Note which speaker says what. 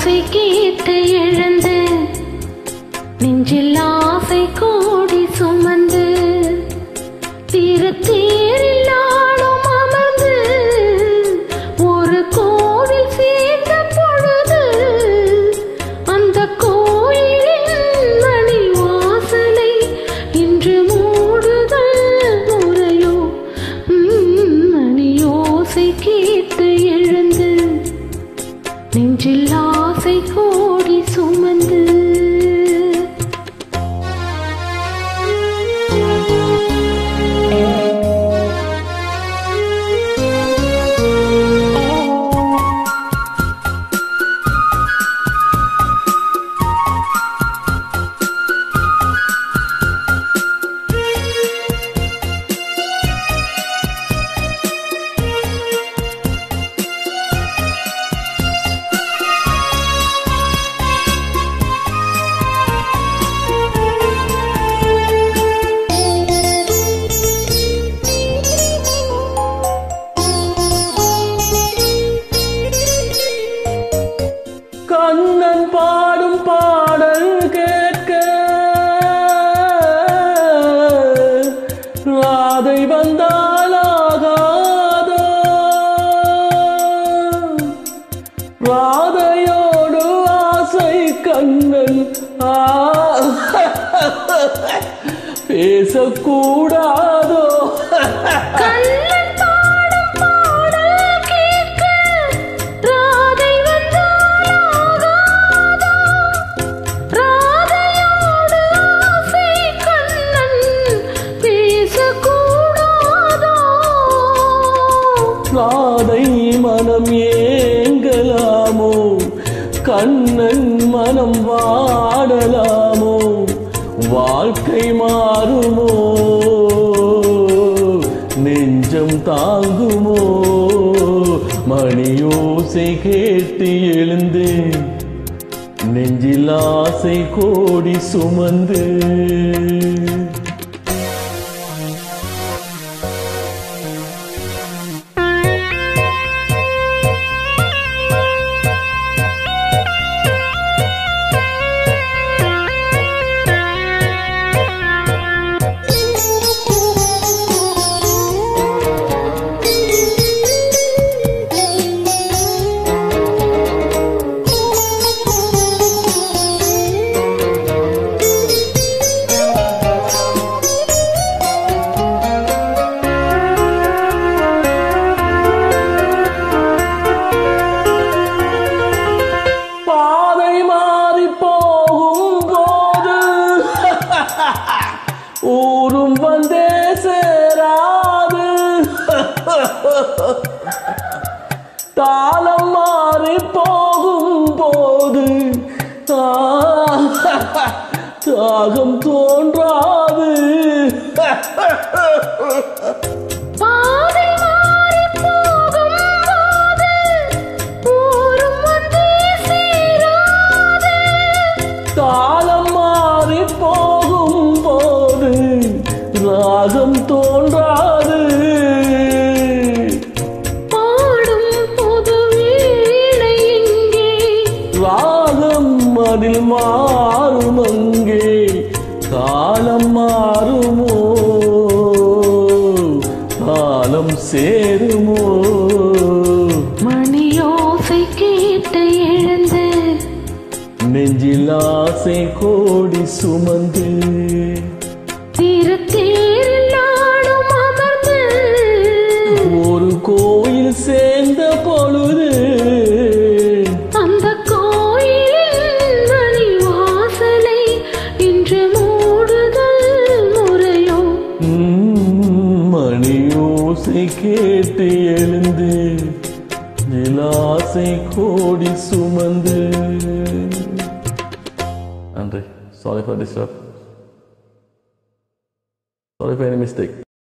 Speaker 1: ஓசை கேட்டு எழுந்து நெஞ்சில் ஆசை கோடி சுமந்து திருத்தேரில் நானும் அமர்ந்து ஒரு கோவில் சேர்ந்த பொழுது அந்த கோயிலின் மணி வாசலை இன்று மூடுதல் முறையோ ம், மணியோசை கேட்டு எழுந்து நெஞ்சில் ஆசை கோடி சுமந்து
Speaker 2: கண்ணன் பாடும் பாடல் கேட்க ராதை வந்தாலாகாதோ ராதையோடு ஆசை கண்ணன் ஆ பேசக்கூடாதோ
Speaker 1: கண்ணன் பாடும் பாடல் கேட்க ராதை வந்தாலாகாதோ? ராதையோடு ஆசை கண்ணன் பேசக்கூடாதோ?
Speaker 2: ராதை மனம் ஏங்கலாமோ கண்ணன் மனம் வாடலாமோ வாழ்க்கை மாறுமோ நெஞ்சம் தாங்குமோ மணியோசை கேட்டு எழுந்தேன் நெஞ்சில் ஆசை கோடி சுமந்து பாதை மாறி போகும் போது ஊரும் வந்தே சேராது தாளம் மாறி போகும் போது ஆ, தாகம் தோன்றாது
Speaker 1: பாதை மாறிப் போகும்போது ஊரும் வந்தே சேராது.
Speaker 2: தாளம் மாறி போகும் போது ராகம் தோன்றாது
Speaker 1: பாடும் புது வீணை இங்கே
Speaker 2: ராகம் அதில் மாறும் அங்கே காலம் மாறுமோ காலம் சேருமோ
Speaker 1: மணியோசை கேட்டு எழுந்து
Speaker 2: நெஞ்சில் ஆசை கோடி சுமந்து
Speaker 1: திருத்தேரில் நானும் அமர்ந்து
Speaker 2: ஒரு கோயில் சேர்ந்த பொழுது
Speaker 1: அந்த கோயிலின் மணி வாசலை இன்று மூடுதல் முறையோ
Speaker 2: ம், மணி ஓசை கேட்டு எழுந்து நிலாசை கோடி சுமந்து நன்றி sorry for disturb sorry for any mistake